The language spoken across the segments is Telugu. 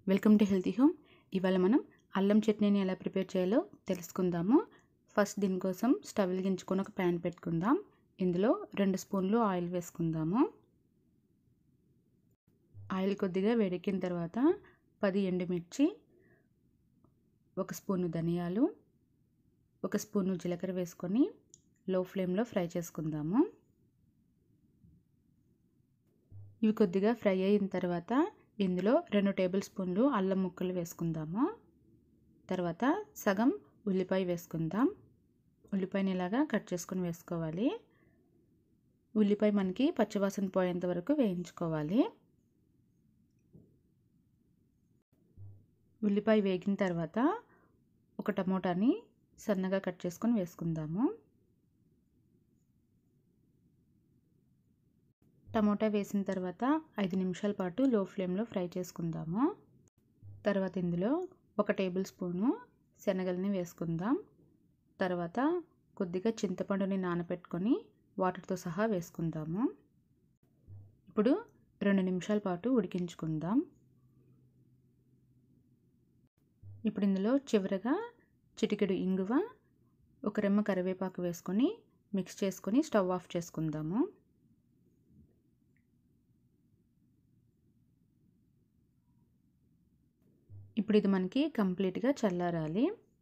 వెల్కమ్ టు హెల్తీ హోమ్ ఇవాళ మనం అల్లం చట్నీని ఎలా ప్రిపేర్ చేయాలో తెలుసుకుందాము ఫస్ట్ దీనికోసం స్టవ్ వెలిగించుకొని ఒక ప్యాన్ పెట్టుకుందాం ఇందులో రెండు స్పూన్లు ఆయిల్ వేసుకుందాము ఆయిల్ కొద్దిగా వేడెక్కిన తర్వాత పది ఎండుమిర్చి ఒక స్పూను ధనియాలు ఒక స్పూను జీలకర్ర వేసుకొని లో ఫ్లేమ్లో ఫ్రై చేసుకుందాము ఇవి కొద్దిగా ఫ్రై అయిన తర్వాత ఇందులో రెండు టేబుల్ స్పూన్లు అల్లం ముక్కలు వేసుకుందాము తర్వాత సగం ఉల్లిపాయ వేసుకుందాం ఉల్లిపాయని ఇలాగా కట్ చేసుకొని వేసుకోవాలి ఉల్లిపాయ మనకి పచ్చివాసన పోయేంత వరకు వేయించుకోవాలి ఉల్లిపాయ వేగిన తర్వాత ఒక టమోటాని సన్నగా కట్ చేసుకొని వేసుకుందాము టమోటా వేసిన తర్వాత ఐదు నిమిషాల పాటు లో ఫ్లేమ్లో ఫ్రై చేసుకుందాము తర్వాత ఇందులో ఒక టేబుల్ స్పూను శనగల్ని వేసుకుందాం తర్వాత కొద్దిగా చింతపండుని నానబెట్టుకొని వాటర్తో సహా వేసుకుందాము ఇప్పుడు రెండు నిమిషాల పాటు ఉడికించుకుందాం ఇప్పుడు ఇందులో చివరగా చిటికెడు ఇంగువ ఒక రెమ్మ కరివేపాకు వేసుకొని మిక్స్ చేసుకొని స్టవ్ ఆఫ్ చేసుకుందాము ఇప్పుడు ఇది మనకి కంప్లీట్గా చల్లారాలి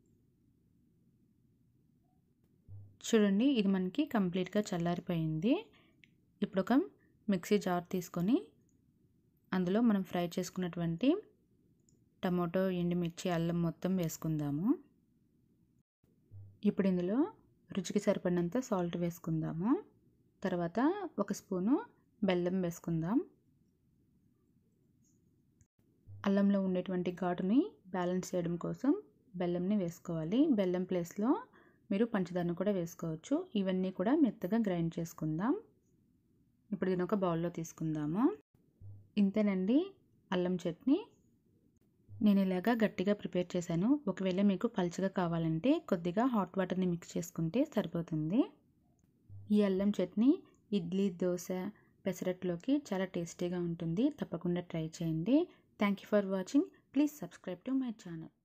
చూడండి ఇది మనకి కంప్లీట్గా చల్లారిపోయింది ఇప్పుడు ఒక మిక్సీ జార్ తీసుకొని అందులో మనం ఫ్రై చేసుకున్నటువంటి టమాటో ఎండుమిర్చి అల్లం మొత్తం వేసుకుందాము ఇప్పుడు ఇందులో రుచికి సరిపడినంత సాల్ట్ వేసుకుందాము తర్వాత ఒక స్పూను బెల్లం వేసుకుందాం అల్లంలో ఉండేటువంటి ఘాటుని బ్యాలెన్స్ చేయడం కోసం బెల్లంని వేసుకోవాలి బెల్లం ప్లేస్లో మీరు పంచదారను కూడా వేసుకోవచ్చు ఇవన్నీ కూడా మెత్తగా గ్రైండ్ చేసుకుందాం ఇప్పుడు దీని ఒక బౌల్లో తీసుకుందాము ఇంతేనండి అల్లం చట్నీ నేను ఇలాగా గట్టిగా ప్రిపేర్ చేశాను ఒకవేళ మీకు పల్చగా కావాలంటే కొద్దిగా హాట్ వాటర్ని మిక్స్ చేసుకుంటే సరిపోతుంది ఈ అల్లం చట్నీ ఇడ్లీ దోశ పెసరట్లోకి చాలా టేస్టీగా ఉంటుంది తప్పకుండా ట్రై చేయండి thank you for watching please subscribe to my channel